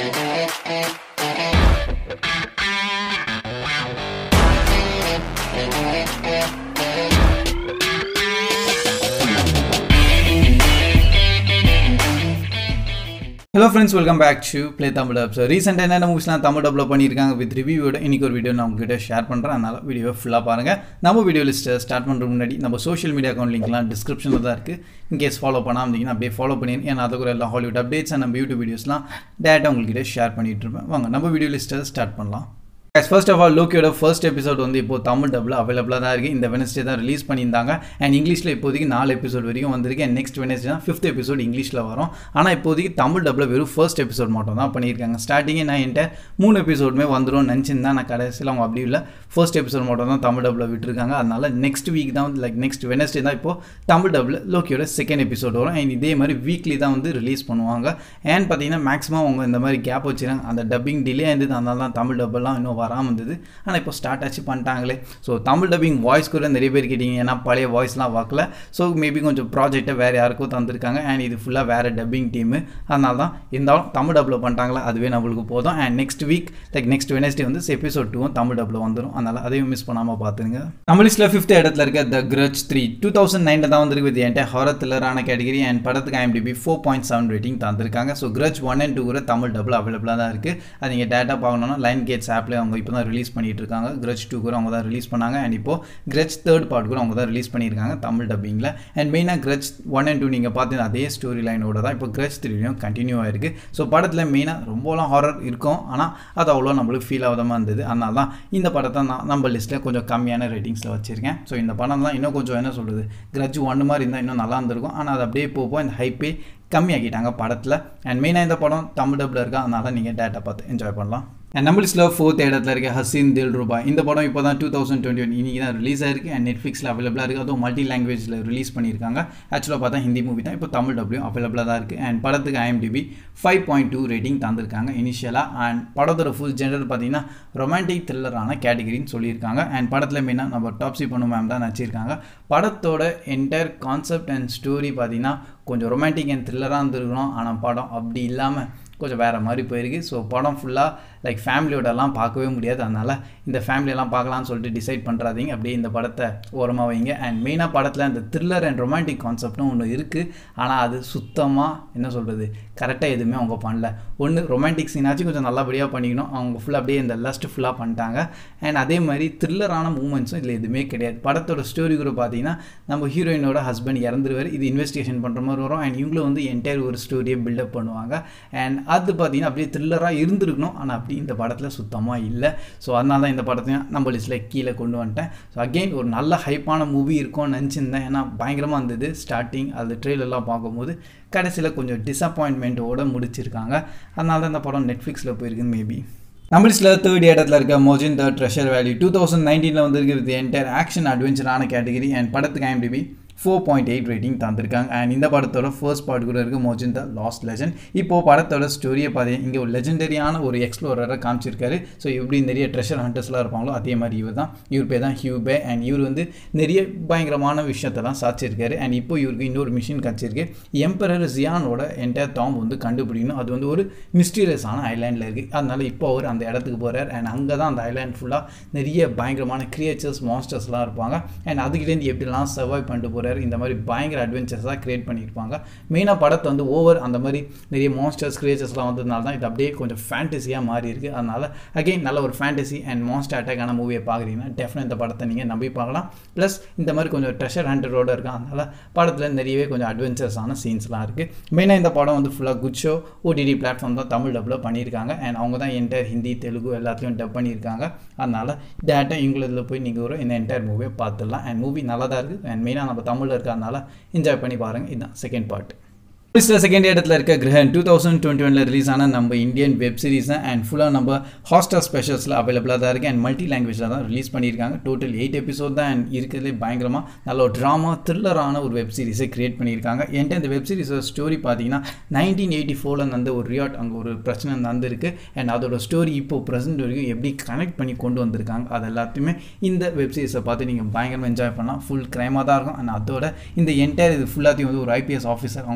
hello friends welcome back to Play Tamil Up so ரீசெண்டாக என்னென்ன மூவிஸ்லாம் தமிழ் டப்பில் பண்ணியிருக்காங்க வித் ரிவ்யூவோட இன்றைக்கி ஒரு வீடியோ நான் உங்ககிட்ட ஷேர் பண்ணுறேன் அதனால் வீடியோ ஃபுல்லாக பாருங்கள் நம்ம வீடியோ லிஸ்ட்டை ஸ்டார்ட் பண்ணுறதுக்கு முன்னாடி நம்ம சோஷியல் மீடியா அக்கௌண்ட் லிங்க்லாம் டிஸ்கிரிப்ஷனில் தான் இருக்குது இன்கேஸ் ஃபாலோ பண்ணாமல் இருந்தீங்கன்னா அப்படியே ஃபாலோ பண்ணிடுங்க ஏன்னா அதுக்கு எல்லா ஹாலிவுட் அப்டேட்ஸ் நம்ம யூடியூப் வீடியோஸ்லாம் டேரெக்டாக உங்கள்கிட்ட ஷேர் பண்ணிகிட்டு இருப்பேன் வாங்க நம்ம வீடியோ லிஸ்ட்டை ஸ்டார்ட் பண்ணலாம் Guys, ஃபர்ஸ்ட் ஆஃப் ஆல் லோக்கியோட ஃபர்ஸ்ட் எபிசோட் வந்து இப்போ தமிழ் டப்பில் அவைலபிளாக தான் இருக்குது இந்த வெனஸ்டே தான் ரிலீஸ் பண்ணியிருந்தாங்க அண்ட் இங்கிலீஷில் இப்போதைக்கு நாலு எபிசோட் வரைக்கும் வந்திருக்கு அண்ட் நெக்ஸ்ட் வெனஸ்டே தான் ஃபிஃப்த் எபிசோட் இங்கிலீஷில் வரும் ஆனால் இப்போதைக்கு தமிழ் டப்பில் வெறும் ஃபர்ஸ்ட் எபிசோட் மட்டும் தான் பண்ணியிருக்காங்க ஸ்டார்டிங்கே நான் என்கிட்ட மூணு எபிசோடுமே வந்துடும் நினச்சிருந்தேன் நான் கடைசியில் அவங்க அப்படி இல்லை ஃபர்ஸ்ட் எபிசோட் மட்டும் தான் தமிழ் டப்பில் விட்டுருக்காங்க அதனால நெக்ஸ்ட் வீக் தான் லைக் நெக்ஸ்ட் வெனஸ்டே தான் இப்போது தமிழ் டப்பில் லோக்கியோட செகண்ட் எபிசோட் வரும் அண்ட் இதே மாதிரி வீக்லி தான் வந்து ரிலீஸ் பண்ணுவாங்க அண்ட் பார்த்தீங்கன்னா மேக்ஸிமம் அவங்க இந்த மாதிரி கேப் வச்சுருக்காங்க அந்த டப்பிங் டிலே இருந்தது அதனால தான் தமிழ் டப்பெல்லாம் இன்னும் வராமல் இருந்தது ஆனால் இப்போ ஸ்டார்ட் ஆச்சு பண்ணிட்டாங்களே ஸோ தமிழ் டப்பிங் வாய்ஸ் கூட நிறைய பேர் கேட்டிங்க ஏன்னா பழைய வாய்ஸ்லாம் பார்க்கல ஸோ மேபி கொஞ்சம் ப்ராஜெக்டை வேறு யாருக்கும் தந்திருக்காங்க அண்ட் இது ஃபுல்லாக வேறு டப்பிங் டீமு அதனால தான் இருந்தாலும் தமிழ் டப்பில் பண்ணிட்டாங்களா அதுவே நம்மளுக்கு போதும் and next week like next Wednesday வந்து எபிசோட் டூவும் தமிழ் டப்பில் வந்துடும் அதனால் அதையும் மிஸ் பண்ணாமல் பார்த்துருங்க தமிழ்ஸில் ஃபிஃப்த் இடத்துல இருக்க the Grudge three two thousand நைனில் தான் வந்திருக்கு வித் என்கிட்ட ஹாரர் த்ரில்லரான கேட்டகரி அண்ட் படத்துக்கு IMDb four point seven rating தந்திருக்காங்க so Grudge one and two கூட தமிழ் டபுள் அவைலபிளாக தான் இருக்குது அது நீங்கள் டேட்டா பார்க்கணுன்னா லைன் கேட்ஸ் ஆப்பில் அவங்க இப்போ தான் ரிலீஸ் பண்ணிட்டு இருக்காங்க கிரச் டூ கூட அவங்க தான் ரிலீஸ் பண்ணாங்க அண்ட் இப்போ கிரச் தேர்ட் பார்ட் கூட அவங்க தான் ரிலீஸ் பண்ணியிருக்காங்க தமிழ் டப்பிங்கில் அண்ட் மெயினாக கிரச் ஒன் அண்ட் டூ நீங்கள் பார்த்தீங்கன்னா அதே ஸ்டோரி லைனோட தான் இப்போ கிரச் த்ரீலையும் கண்டினியூ ஆயிருக்கு ஸோ படத்தில் மெயினாக ரொம்பலாம் ஹாரர் இருக்கும் ஆனால் அது அவ்வளோ நம்மளுக்கு ஃபீல் ஆகாதமாக இருந்தது அதனால தான் இந்த படத்தை நான் நம்ம லிஸ்ட்டில் கொஞ்சம் கம்மியான ரேட்டிங்ஸில் வச்சுருக்கேன் ஸோ இந்த படம் தான் இன்னும் கொஞ்சம் என்ன சொல்கிறது கிரச் ஒன்று மாதிரி இருந்தால் இன்னும் நல்லா இருந்திருக்கும் ஆனால் அது அப்படியே போப்போ இந்த ஹைப்பே கம்மியாக்கிட்டாங்க படத்தில் அண்ட் மெயினாக இந்த படம் தமிழ் டப்பில் இருக்கா அதனால நீங்கள் டேட்டா பார்த்து என்ஜாய் பண்ணலாம் அண்ட் நம்மளிஸ்ல ஃபோர்த் இடத்துல இருக்க ஹசீன் தில் ரூபா இந்த படம் இப்போ தான் டூ தௌசண்ட் டுவெண்ட்டி ஒன் இன்றைக்கி தான் ரிலீஸ் ஆயிருக்கு அண்ட் நெட்ஃப்ளிக்ஸில் அவைலபிளாக இருக்குது அதுவும் மல்டி லாங்குவேஜில் ரிலீஸ் பண்ணியிருக்காங்க ஆக்சுவலாக பார்த்தா ஹிந்தி மூவி தான் இப்போ தமிழ் டப்ளியும் அவைலபிளாக தான் இருக்குது அண்ட் படத்துக்கு IMDb five point two rating தந்திருக்காங்க இனிஷியலாக அண்ட் படத்தோட ஃபுல் ஜெண்டர் பார்த்தீங்கன்னா ரொமான்டிக் த்ரில்லரான கேட்டகரின்னு சொல்லியிருக்காங்க அண்ட் படத்தில் மெயினாக நம்ம டாப்ஸி பொண்ணு மேம் தான் நடிச்சிருக்காங்க படத்தோட என்டையர் கான்செப்ட் அண்ட் ஸ்டோரி பார்த்தீங்கன்னா கொஞ்சம் ரொமான்டிக் அண்ட் த்ரில்லராக இருந்திருக்கணும் ஆனால் படம் அப்படி இல்லாமல் கொஞ்சம் வேறு மாதிரி போயிருக்கு ஸோ படம் ஃபுல்லாக லைக் ஃபேமிலியோடலாம் பார்க்கவே முடியாது அதனால் இந்த ஃபேமிலியெல்லாம் பார்க்கலாம்னு சொல்லிட்டு டிசைட் பண்ணுறாதீங்க அப்படியே இந்த படத்தை ஓரமாக வைங்க அண்ட் மெயினாக படத்தில் அந்த த்ரில்லர் அண்ட் ரொமான்டிக் கான்செப்ட்டும் ஒன்று இருக்குது ஆனால் அது சுத்தமாக என்ன சொல்கிறது கரெக்டாக எதுவுமே அவங்க பண்ணல ஒன்று ரொமான்டிக் சீனாச்சும் கொஞ்சம் நல்லபடியாக பண்ணிக்கணும் அவங்க ஃபுல்லாக அப்படியே இந்த லஸ்ட் ஃபுல்லாக பண்ணிட்டாங்க அண்ட் அதே மாதிரி த்ரில்லரான மூமெண்ட்ஸும் இதில் எதுவுமே கிடையாது படத்தோட ஸ்டோரி கூட பார்த்தீங்கன்னா நம்ம ஹீரோயினோட ஹஸ்பண்ட் இறந்துருவார் இது இன்வெஸ்டிகேஷன் பண்ணுற மாதிரி வரும் அண்ட் இவங்களும் வந்து என்டையர் ஒரு ஸ்டோரியை பில்டப் பண்ணுவாங்க அண்ட் அது பார்த்தீங்கன்னா அப்படியே த்ரில்லராக இருந்திருக்கணும் ஆனால் அப்படி இந்த படத்தில் சுத்தமாக இல்லை ஸோ அதனால தான் இந்த படத்தையும் நம்ம லிஸ்ட்டில் கீழே கொண்டு வந்துட்டேன் ஸோ அகெயின் ஒரு நல்ல ஹைப்பான மூவி இருக்கும்னு நினச்சிருந்தேன் ஏன்னா பயங்கரமாக இருந்தது ஸ்டார்டிங் அது ட்ரெயிலெல்லாம் பார்க்கும்போது கடைசியில் கொஞ்சம் டிசப்பாயின்மெண்ட்டோடு முடிச்சிருக்காங்க அதனால தான் இந்த படம் நெட்ஃப்ளிக்ஸில் போயிருக்குன்னு மேபி நம்மளிஸ்டில் தேர்ட் இடத்துல இருக்க Mojin the treasure value two thousand நைன்டீனில் வந்துருக்கு என்டையர் ஆக்ஷன் அட்வென்ச்சரான கேட்டகரி அண்ட் படத்துக்கு IMDb four point eight rating தந்திருக்காங்க அண்ட் இந்த படத்தோட ஃபர்ஸ்ட் பார்ட் கூட இருக்குது மோஜின் த லாஸ்ட் லெஜண்ட் இப்போது படத்தோட ஸ்டோரியை பார்த்தீங்க இங்கே ஒரு லெஜெண்டரியான ஒரு எக்ஸ்ப்ளோரரை காமிச்சிருக்காரு ஸோ எப்படி நிறைய ட்ரெஷர் ஹண்டர்ஸ்லாம் இருப்பாங்களோ அதே மாதிரி இவர் தான் இவர் பேர் தான் ஹியூபே அண்ட் இவர் வந்து நிறைய பயங்கரமான விஷயத்தெல்லாம் சாச்சிருக்காரு அண்ட் இப்போ இவருக்கு இன்னொரு மிஷின் கிடச்சிருக்கு எம்பரர் ஜியானோட என்டையர் டாம் வந்து கண்டுபிடிக்கணும் அது வந்து ஒரு மிஸ்டீரியஸான ஐலாண்டில் இருக்குது அதனால இப்போ அவர் அந்த இடத்துக்கு போகிறார் அண்ட் அங்கே தான் அந்த ஐலாண்ட் ஃபுல்லாக நிறைய பயங்கரமான கிரியேச்சர்ஸ் மான்ஸ்டர்ஸ்லாம் இருப்பாங்க அண்ட் அதுக்கிட்டேருந்து எப்படிலாம் சர்வைவ் பண்ணிட்டு போகிறார் இந்த மாதிரி பயங்கர அட்வென்ச்சர்ஸாக க்ரியேட் பண்ணியிருப்பாங்க மெயினாக படத்தை வந்து ஓவர் அந்த மாதிரி நிறைய மான்ஸ்டர்ஸ் கிரியேச்சர்ஸ்லாம் வந்ததுனால தான் இது அப்படியே கொஞ்சம் ஃபேண்டசியாக மாறி இருக்குது அதனால் அகெயின் நல்ல ஒரு ஃபேண்டசி அண்ட் மான்ஸ்டர் அட்டாக்கான மூவியை பார்க்குறீங்கன்னா டெஃபினட் இந்த படத்தை நீங்கள் நம்பி பார்க்கலாம் ப்ளஸ் இந்த மாதிரி கொஞ்சம் ட்ரெஷர் ஹண்டரோட இருக்கும் அதனால் படத்தில் நிறையவே கொஞ்சம் அட்வென்ச்சர்ஸான சீன்ஸ்லாம் இருக்குது மெயினாக இந்த படம் வந்து ஃபுல்லாக குட் ஷோ ஓடிடி பிளாட்ஃபார்ம் தான் தமிழ் டப்பில் பண்ணியிருக்காங்க அண்ட் அவங்க தான் என்டையர் ஹிந்தி தெலுங்கு எல்லாத்தையும் டப் பண்ணியிருக்காங்க அதனால் டேரெக்டாக இங்கிலீஷில் போய் நீங்கள் ஒரு இந்த என்டையர் மூவியை பார்த்துடலாம் அண்ட் மூவி நல்லா தான் இருக்குது அண்ட் மெயினாக நம்ம தமிழில் இருக்கிறதுனால என்ஜாய் பண்ணி பாருங்கள் இதுதான் செகண்ட் பார்ட் லிஸ்ட்டில் செகண்ட் இடத்துல இருக்க கிரகன் டூ தௌசண்ட் டுவெண்ட்டி ஒனில் ரிலீஸ் ஆன நம்ம இந்தியன் வெப் சீரிஸ் தான் அண்ட் ஃபுல்லாக நம்ம ஹாஸ்டல் ஸ்பெஷல்ஸில் அவைலபிளாக தான் இருக்குது அண்ட் மல்டி லாங்குவேஜில் தான் ரிலீஸ் பண்ணியிருக்காங்க டோட்டல் எயிட் எபிசோட் தான் அண்ட் இருக்கிறதுலே பயங்கரமாக நல்ல ஒரு ட்ராமா த்ரில்லரான ஒரு வெப் சீரிஸை கிரியேட் பண்ணியிருக்காங்க என்கிட்ட இந்த வெப் சீரிஸோட ஸ்டோரி பார்த்தீங்கன்னா நைன்டீன் எயிட்டி ஃபோரில் நடந்த ஒரு ரியாட் அங்கே ஒரு பிரச்சனை நடந்திருக்கு அண்ட் அதோட ஸ்டோரி இப்போ ப்ரெசென்ட் வரைக்கும் எப்படி கனெக்ட் பண்ணி கொண்டு வந்திருக்காங்க அது எல்லாத்தையுமே இந்த வெப் சீரிஸை பார்த்து நீங்கள் பயங்கரமாக என்ஜாய் பண்ணலாம் ஃபுல் க்ரைமாக தான் இருக்கும் அண்ட் அதோட இந்த என்டையர் இது ஃபுல்லாத்தையும் வந்து ஒரு ஐபிஎஸ் ஆஃபீஸர் அவங்க பேர் தான்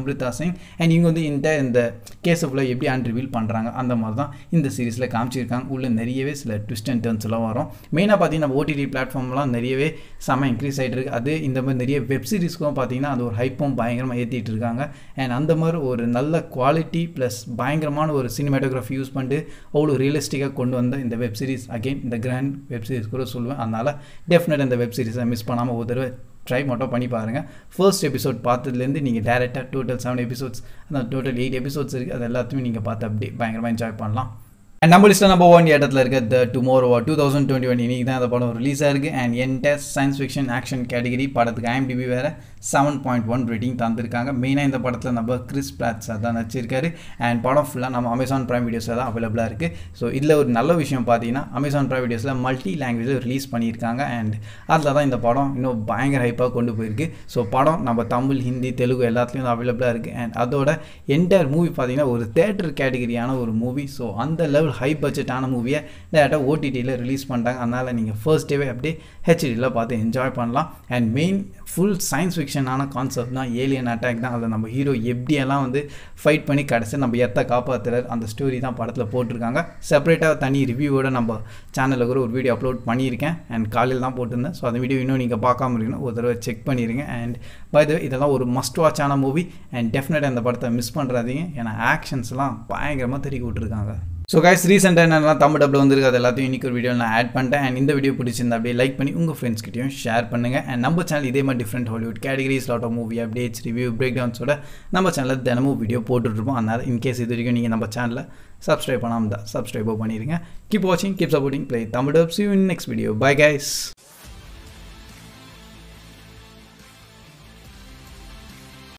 அம்ரிதா சிங் அண்ட் இவங்க வந்து இந்த இந்த கேஸை ஃபுல்லாக எப்படி அன்ரிவீல் பண்ணுறாங்க அந்த மாதிரி தான் இந்த சீரிஸில் காமிச்சிருக்காங்க உள்ள நிறையவே சில ட்விஸ்ட் அண்ட் டர்ன்ஸ் எல்லாம் வரும் மெயினாக பார்த்தீங்கன்னா ஓடிடி பிளாட்ஃபார்ம்லாம் நிறையவே செம இன்க்ரீஸ் ஆகிட்டு இருக்கு அது இந்த மாதிரி நிறைய வெப் சீரிஸ்க்கும் பார்த்தீங்கன்னா அது ஒரு ஹைப்பும் பயங்கரமாக ஏற்றிட்டு இருக்காங்க அண்ட் அந்த மாதிரி ஒரு நல்ல குவாலிட்டி ப்ளஸ் பயங்கரமான ஒரு சினிமாட்டோகிராஃபி யூஸ் பண்ணிட்டு அவ்வளோ ரியலிஸ்டிக்காக கொண்டு வந்த இந்த வெப் சீரிஸ் அகெயின் இந்த கிராண்ட் வெப் சீரிஸ் கூட சொல்லுவேன் அதனால் டெஃபினட் இந்த வெப் சீரிஸை மிஸ் பண்ணாமல் ஒரு தடவை ட்ரை மட்டும் பண்ணி பாருங்கள் ஃபர்ஸ்ட் எபிசோட் பார்த்ததுலேருந்து நீங்கள் டேரெக்டாக டோட்டல் செவன் எபிசோட்ஸ் அந்த டோட்டல் எயிட் எபிசோட்ஸ் இருக்குது அது எல்லாத்தையுமே நீங்கள் பார்த்து அப்படி பயங்கரமாக என்ஜாய் பண்ணலாம் அண்ட் நம்ம லிஸ்ட்டில் நம்பர் ஒன் இடத்துல இருக்க the tomorrow two thousand twenty one இன்றைக்கி தான் அந்த படம் ரிலீஸ் ஆயிருக்கு and entire science fiction action category படத்துக்கு ஐஎம்டிபி வேறு செவன் பாயிண்ட் ஒன் ரேட்டிங் தந்திருக்காங்க மெயினாக இந்த படத்தில் நம்ம கிறிஸ் பிளாட்ஸ் தான் நடிச்சிருக்காரு அண்ட் படம் ஃபுல்லாக நம்ம அமேசான் ப்ரைம் வீடியோஸில் தான் அவைலபிளாக இருக்குது ஸோ இதில் ஒரு நல்ல விஷயம் பார்த்தீங்கன்னா அமேசான் ப்ரைம் வீடியோஸில் மல்டி லாங்குவேஜில் ரிலீஸ் பண்ணியிருக்காங்க அண்ட் அதில் தான் இந்த படம் இன்னும் பயங்கர ஹைப்பாக கொண்டு போயிருக்கு ஸோ படம் நம்ம தமிழ் ஹிந்தி தெலுங்கு எல்லாத்துலேயும் அவைலபிளாக இருக்குது அண்ட் அதோட என்டையர் மூவி பார்த்தீங்கன்னா ஒரு தேட்டர் கேட்டகரியான ஒரு மூவி ஸோ அந்த லெவல் ஹை பட்ஜெட்டான மூவியை டேரெக்டாக ஓடிடியில் ரிலீஸ் பண்ணிட்டாங்க அதனால் நீங்கள் ஃபர்ஸ்ட் டேவே அப்படியே ஹெச்டியில் பார்த்து என்ஜாய் பண்ணலாம் அண்ட் மெயின் ஃபுல் சயின்ஸ் ஃபிக்ஷனான கான்செப்ட் தான் ஏலியன் அட்டாக் தான் அதில் நம்ம ஹீரோ எப்படியெல்லாம் வந்து ஃபைட் பண்ணி கடைசி நம்ம எத்த காப்பாற்றுறார் அந்த ஸ்டோரி தான் படத்தில் போட்டிருக்காங்க செப்பரேட்டாக தனி ரிவ்யூவோட நம்ம சேனலில் கூட ஒரு வீடியோ அப்லோட் பண்ணியிருக்கேன் அண்ட் காலையில் தான் போட்டிருந்தேன் ஸோ அந்த வீடியோ இன்னும் நீங்கள் பார்க்காம இருக்கணும் ஒரு தடவை செக் பண்ணிடுங்க அண்ட் பை த இதெல்லாம் ஒரு மஸ்ட் வாட்சான மூவி அண்ட் டெஃபினட்டாக இந்த படத்தை மிஸ் பண்ணுறாதீங்க ஏன்னா ஆக்ஷன்ஸ்லாம் பயங்கரமாக தெரிய விட்டுருக்காங்க ஸோ கைஸ் ரீசெண்டாக என்னென்னா தமிழ் டப்பில் வந்திருக்கு அது எல்லாத்தையும் இன்றைக்கி ஒரு வீடியோ நான் ஆட் பண்ணிட்டேன் அண்ட் இந்த வீடியோ பிடிச்சிருந்தா அப்படியே லைக் பண்ணி உங்கள் ஃப்ரெண்ட்ஸ்கிட்டையும் ஷேர் பண்ணுங்கள் அண்ட் நம்ம சேனல் இதே மாதிரி different Hollywood categories lot of movie updates review break டவுன்ஸோட நம்ம சேனலில் தினமும் வீடியோ போட்டுட்ருப்போம் அதனால் இன்கேஸ் இது வரைக்கும் நீங்கள் நம்ம சேனலில் சப்ஸ்கிரைப் பண்ணாமல் தான் சப்ஸ்கிரைபோ பண்ணிடுங்க கீப் வாட்சிங் keep supporting Play Tamil dubs you in next video bye guys